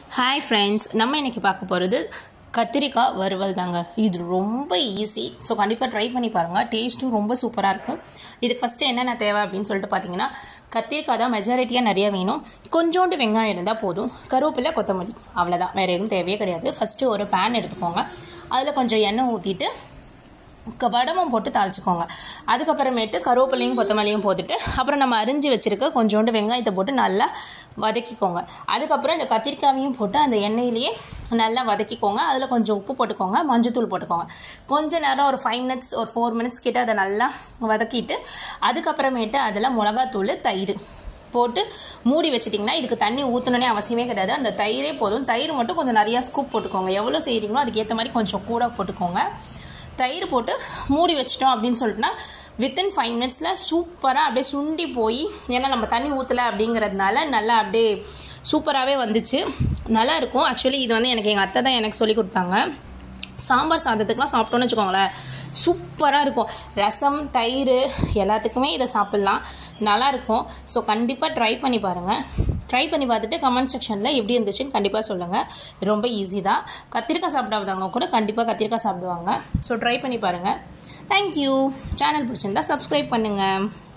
hi friends நம்ம இன்னைக்கு பார்க்க போகிறது கத்திரிக்காய் வறுவல் தாங்க இது ரொம்ப ஈஸி ஸோ கண்டிப்பாக ட்ரை பண்ணி பாருங்கள் டேஸ்ட்டும் ரொம்ப சூப்பராக இருக்கும் இதுக்கு ஃபஸ்ட்டு என்னென்ன தேவை அப்படின்னு சொல்லிட்டு பார்த்தீங்கன்னா கத்திரிக்காய் தான் மெஜாரிட்டியாக நிறைய வேணும் கொஞ்சோண்டு வெங்காயம் இருந்தால் போதும் கருவேப்பிலை கொத்தமல்லி அவ்வளோதான் வேறு எதுவும் தேவையே கிடையாது ஃபஸ்ட்டு ஒரு பேன் எடுத்துக்கோங்க அதில் கொஞ்சம் எண்ணெய் ஊற்றிட்டு க- வடமும் போட்டு தாளிச்சுக்கோங்க அதுக்கப்புறமேட்டு கருவேப்பிலையும் கொத்தமல்லியும் போட்டுட்டு அப்புறம் நம்ம அரிஞ்சு வச்சுருக்க கொஞ்சோண்டு வெங்காயத்தை போட்டு நல்லா வதக்கிக்கோங்க அதுக்கப்புறம் இந்த கத்திரிக்காயையும் போட்டு அந்த எண்ணெயிலேயே நல்லா வதக்கிக்கோங்க அதில் கொஞ்சம் உப்பு போட்டுக்கோங்க மஞ்சத்தூள் போட்டுக்கோங்க கொஞ்ச நேரம் ஒரு ஃபைவ் மினிட்ஸ் ஒரு ஃபோர் மினிட்ஸ் கிட்ட அதை நல்லா வதக்கிட்டு அதுக்கப்புறமேட்டு அதில் மிளகாத்தூள் தயிர் போட்டு மூடி வச்சிட்டிங்கன்னா இதுக்கு தண்ணி ஊற்றணுன்னே அவசியமே கிடையாது அந்த தயிரே போதும் தயிர் மட்டும் கொஞ்சம் நிறையா ஸ்கூப் போட்டுக்கோங்க எவ்வளோ செய்கிறீங்களோ அதுக்கேற்ற மாதிரி கொஞ்சம் கூட போட்டுக்கோங்க தயிர் போட்டு மூடி வச்சிட்டோம் அப்படின்னு சொல்லிட்டுனா வித்தின் ஃபைவ் மினிட்ஸில் சூப்பராக அப்படியே சுண்டி போய் ஏன்னா நம்ம தண்ணி ஊற்றலை அப்படிங்கிறதுனால நல்லா அப்படியே சூப்பராகவே வந்துச்சு நல்லா இருக்கும் ஆக்சுவலி இது வந்து எனக்கு எங்கள் அத்தை தான் எனக்கு சொல்லி கொடுத்தாங்க சாம்பார் சாதத்துக்குலாம் சாப்பிட்டோன்னு வச்சுக்கோங்களேன் சூப்பராக இருக்கும் ரசம் தயிர் எல்லாத்துக்குமே இதை சாப்பிட்லாம் நல்லாயிருக்கும் ஸோ கண்டிப்பாக ட்ரை பண்ணி பாருங்கள் ட்ரை பண்ணி பார்த்துட்டு கமெண்ட் செக்ஷனில் எப்படி இருந்துச்சுன்னு கண்டிப்பாக சொல்லுங்கள் ரொம்ப ஈஸி தான் கத்திரிக்காய் சாப்பிடாதவங்க கூட கண்டிப்பாக கத்திரிக்காய் சாப்பிடுவாங்க ஸோ ட்ரை பண்ணி பாருங்கள் தேங்க்யூ சேனல் பிடிச்சிருந்தா சப்ஸ்கிரைப் பண்ணுங்கள்